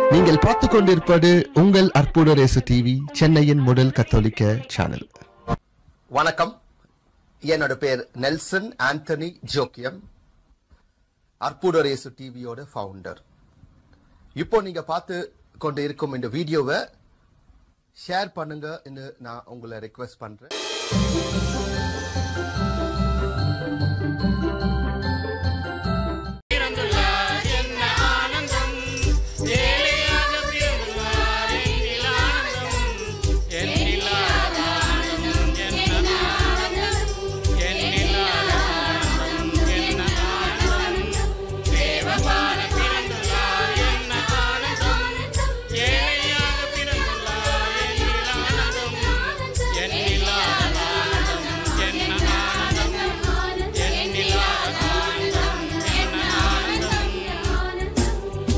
நீங்கள் பார்த்துக் கொண்டிருப்பது உங்கள் அற்புத ரேசு டிவி சென்னையின் முதல் கத்தோலிக்க சேனல் வணக்கம் என்னோட பேர் நெல்சன் ஆண்டனி ஜோக்கியம் அற்புதரேசு டிவியோட ஃபவுண்டர் இப்போ நீங்க பார்த்து கொண்டு இருக்கும் இந்த வீடியோவை ஷேர் பண்ணுங்க நான் உங்களை ரெக்வெஸ்ட் பண்றேன் பிறந்துள்ளார் என்ன ஆனந்தம் ஏழையாக பிறந்துள்ளார் எண்ணில் ஆனந்தம் எண்ணில்லாத ஆனந்தம் என்ன ஆனந்தம் எண்ணில்லாத ஆனந்தம் என்ன ஆனந்தம் தேவபால பிறந்துள்ளார் என்ன ஆனந்தம் ஏழையாக பிறந்துள்ளார் எண்ணில் ஆனந்தம் எண்ணில்லாத ஆனந்தம் என்ன ஆனந்தம் எண்ணில்லாத ஆனந்தம் என்ன ஆனந்தம்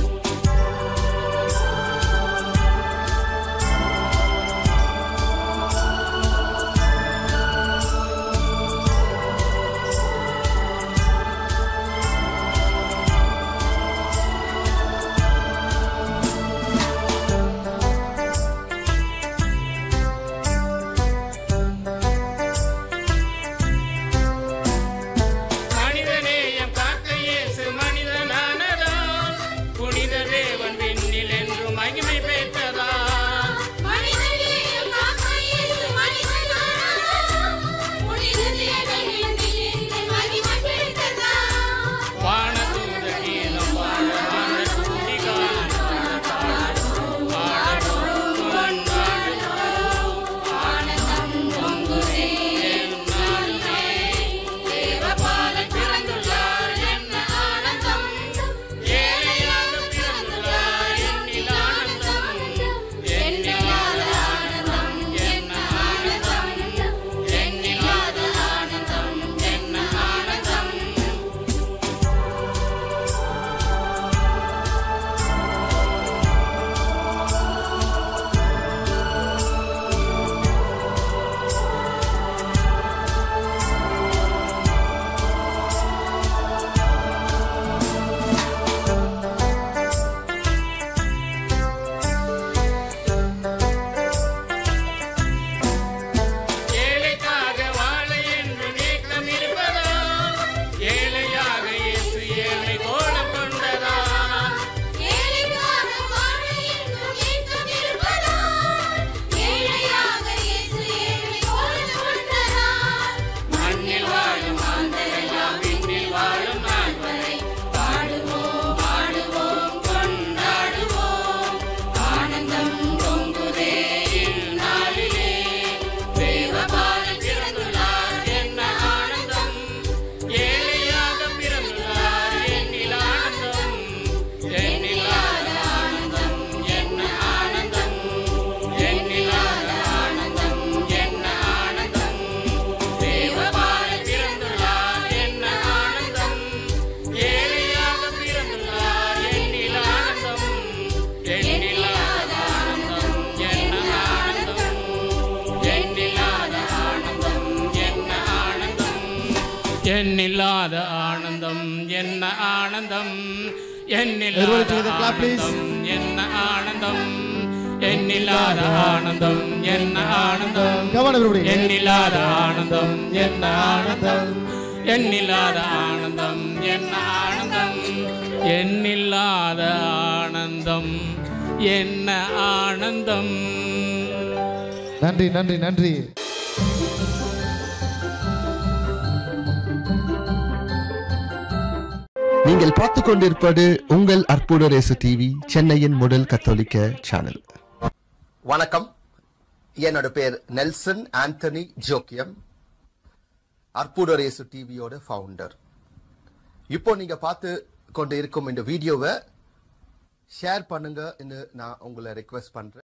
மனிதநேயம் காக்க இயேசு மனிதனானதா புனித தேவன் விண்ணில் என்று மகிமை பெற்றதா மனிதநேயம் காக்க இயேசு மனிதனானார். புனித தேவன் விண்ணில் என்று மகிமை பெற்றதா. வானதூத கீதம் பாட வான துதி காண பாடுவோம் பாடுவோம் கொண்டாடுவோம் ஆனந்தம் பொங்குதே என் நாளுமே தேவபாலன் பிறந்துள்ளார் என்ன ஆனந்தம் ஏழையாக பிறந்துள்ளார் எண்ணில் ஆனந்தம் எண்ணில்லாத ஆனந்தம் என்ன ஆனந்தம் எண்ணில்லாத ஆனந்தம் என்ன ஆனந்தம் ஏழைக்காக வாழ என்று நீக்கம் இருப்பதா ஏழையாக இயேசு ஏழை கோலம் கொண்டதா ஏழைக்காக வாழ என்றும் ஏக்கம் இருப்பதா. ஏழையாக இயேசு ஏழை கோலம் கொண்டதார். மண்ணில் வாழும் மாந்தரெல்லாம் விண்ணில் வாழும் நாள் வரை பாடுவோம் பாடுவோம் கொண்டாடுவோம் ஆனந்தம் பொங்குதே இந்நாளிலே தேவபாலன் பிறந்துள்ளார் என்ன ஆனந்தம் ஏழையாக பிறந்துள்ளார் எண்ணில் ஆனந்தம் எண்ணில்லாத ஆனந்தம் என்ன ஆனந்தம் எண்ணில்லாத ஆனந்தம் என்ன ஆனந்தம் தேவபாலன் பிறந்துள்ளார் என்ன ஆனந்தம் ஏழையாக பிறந்துள்ளார் எண்ணில் ஆனந்தம் எண்ணில்லாத ஆனந்தம் என்ன ஆனந்தம் எண்ணில்லாத ஆனந்தம் என்ன ஆனந்தம் எண்ணில்லாத ஆனந்தம் என்ன ஆனந்தம் Everybody எண்ணில்லாத together, clap, please. ஆனந்தம் என்ன ஆனந்தம் எண்ணில்லாத ஆனந்தம் என்ன ஆனந்தம் Come on, everybody. எண்ணில்லாத ஆனந்தம் என்ன ஆனந்தம் எண்ணில்லாத ஆனந்தம் என்ன ஆனந்தம் எண்ணில்லாத ஆனந்தம் என்ன ஆனந்தம் நன்றி நன்றி நன்றி நீங்கள் பார்த்துக் கொண்டிருப்பது உங்கள் அற்புத ரேசு டிவி சென்னையின் முதல் கத்தோலிக்க சேனல் வணக்கம் என்னோட பேர் நெல்சன் ஆண்டனி ஜோக்கியம் அற்புதரேசு டிவியோட ஃபவுண்டர் இப்போ நீங்க பார்த்து கொண்டு இருக்கும் இந்த வீடியோவை ஷேர் பண்ணுங்க நான் உங்களை ரெக்வெஸ்ட் பண்றேன்